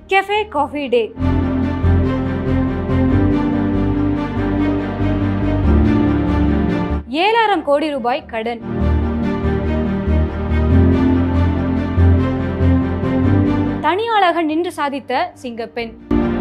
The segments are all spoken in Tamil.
கெஃபே காஃபி டே ஏழாயிரம் கோடி ரூபாய் கடன் தனியாளாக நின்று சாதித்த சிங்கப்பெண்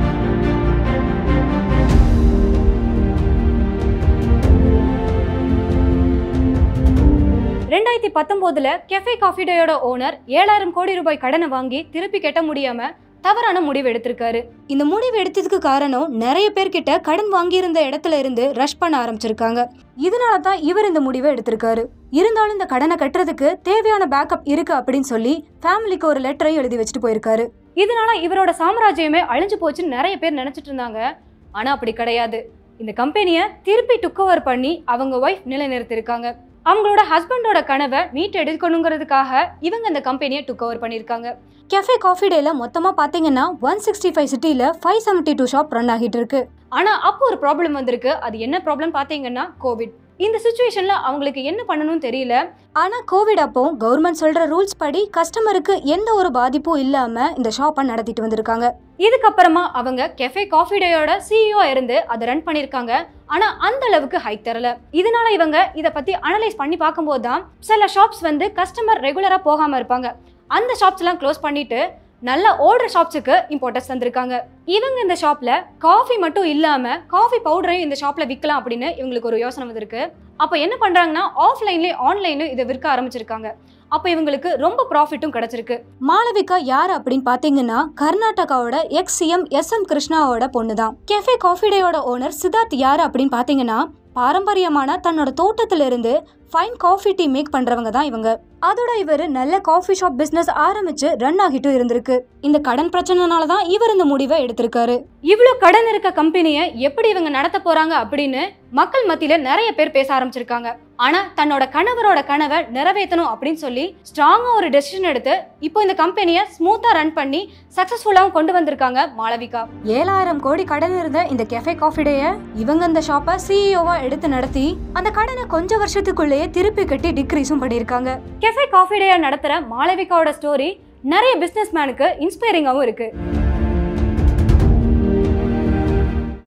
ரெண்டாயிரத்தி பத்தொன்பதுல கெஃபே காஃபி டேயோட ஓனர் ஏழாயிரம் கோடி ரூபாய் கடனை வாங்கி திருப்பி கட்ட முடியாம தவறான முடிவு எடுத்திருக்காரு இந்த முடிவு எடுத்ததுக்கு காரணம் நிறைய பேர்கிட்ட கடன் வாங்கியிருந்த இடத்துல இருந்து ரஷ் பண்ண ஆரம்பிச்சிருக்காங்க இதனால தான் இவர் இந்த முடிவை எடுத்திருக்காரு இருந்தாலும் இந்த கடனை கட்டுறதுக்கு தேவையான பேக்கப் இருக்கு அப்படின்னு சொல்லி ஃபேமிலிக்கு ஒரு லெட்டரை எழுதி வச்சுட்டு போயிருக்காரு இதனால இவரோட சாம்ராஜ்யமே அழிஞ்சு போச்சுன்னு நிறைய பேர் நினைச்சிட்டு இருந்தாங்க ஆனா அப்படி கிடையாது இந்த கம்பெனியை திருப்பி டுக் ஓவர் பண்ணி அவங்க ஒய்ஃப் நிலைநிறுத்திருக்காங்க அவங்களோட ஹஸ்பண்டோட கனவை மீட் எடுக்கணுங்கிறதுக்காக இவங்க இந்த கம்பெனியை டுக் ஓவர் பண்ணியிருக்காங்க கெஃபே காஃபி டேல மொத்தமாக பார்த்தீங்கன்னா ஒன் சிக்ஸ்டி ஃபைவ் சிட்டியில் five seventy two shop run ஆகிட்டு இருக்கு ஆனால் அப்போ ஒரு ப்ராப்ளம் வந்திருக்கு அது என்ன ப்ராப்ளம் பார்த்தீங்கன்னா கோவிட் இந்த சுச்சுவேஷன்ல அவங்களுக்கு என்ன பண்ணணும்னு தெரியல ஆனா கோவிட் அப்போ கவர்மெண்ட் சொல்ற ரூல்ஸ் படி கஸ்டமருக்கு எந்த ஒரு பாதிப்பும் இல்லாம இந்த ஷாப்பை நடத்திட்டு வந்திருக்காங்க இதுக்கப்புறமா அவங்க கெஃபே காஃபி டேயோட சிஇஓ இருந்து அதை ரன் பண்ணிருக்காங்க ஆனா அந்த அளவுக்கு ஹைக் தரல இதனால இவங்க இதை பத்தி அனலைஸ் பண்ணி பார்க்கும்போது தான் சில ஷாப்ஸ் வந்து கஸ்டமர் ரெகுலரா போகாம இருப்பாங்க அந்த ஷாப்ஸ் எல்லாம் க்ளோஸ் பண்ணிட்டு நல்ல ஓடுற ஷாப்ஸுக்கு இம்பார்ட்டன்ஸ் தந்திருக்காங்க இவங்க இந்த ஷாப்ல காஃபி மட்டும் இல்லாம காஃபி பவுடரையும் இந்த ஷாப்ல விற்கலாம் அப்படின்னு இவங்களுக்கு ஒரு யோசனை வந்திருக்கு அப்போ என்ன பண்றாங்கன்னா ஆஃப்லைன்லயும் ஆன்லைன்லயும் இதை விற்க ஆரம்பிச்சிருக்காங்க அப்போ இவங்களுக்கு ரொம்ப ப்ராஃபிட்டும் கிடைச்சிருக்கு மாளவிகா யார் அப்படின்னு பாத்தீங்கன்னா கர்நாடகாவோட எக்ஸ் சிஎம் எஸ் எம் கிருஷ்ணாவோட பொண்ணு தான் கெஃபே காஃபி டேயோட ஓனர் சித்தார்த் யார் அப்படின்னு பாத்தீங்கன்னா பாரம்பரியமான தன்னோட தோட்டத்துல இருந்து ஃபைன் காஃபி டீ மேக் பண்றவங்க தான் இவங்க அதோட இவர் நல்ல காஃபி ஷாப் பிசினஸ் ஆரம்பிச்சு ரன் ஆகிட்டும் இருந்திருக்கு இந்த கடன் பிரச்சனைனால தான் இவர் இந்த முடிவை எடுத்திருக்காரு இவ்வளோ கடன் இருக்க கம்பெனியை எப்படி இவங்க நடத்த போறாங்க அப்படின்னு மக்கள் மத்தியில நிறைய பேர் பேச ஆரம்பிச்சிருக்காங்க ஆனா தன்னோட கணவரோட கனவை நிறைவேற்றணும் அப்படின்னு சொல்லி ஸ்ட்ராங்கா ஒரு டெசிஷன் எடுத்து இப்போ இந்த கம்பெனியை ஸ்மூத்தா ரன் பண்ணி சக்சஸ்ஃபுல்லாகவும் கொண்டு வந்திருக்காங்க மாளவிகா ஏழாயிரம் கோடி கடன் இருந்த இந்த கெஃபே காஃபி டேய இவங்க இந்த ஷாப்பை சிஇஓவா எடுத்து நடத்தி அந்த கடனை கொஞ்ச வருஷத்துக்குள்ளேயே திருப்பி கட்டி டிக்ரீஸும் பண்ணியிருக்காங்க கெஃபே காஃபி டேயை நடத்துற மாளவிகாவோட ஸ்டோரி நிறைய பிசினஸ் மேனுக்கு இன்ஸ்பைரிங்காகவும் இருக்கு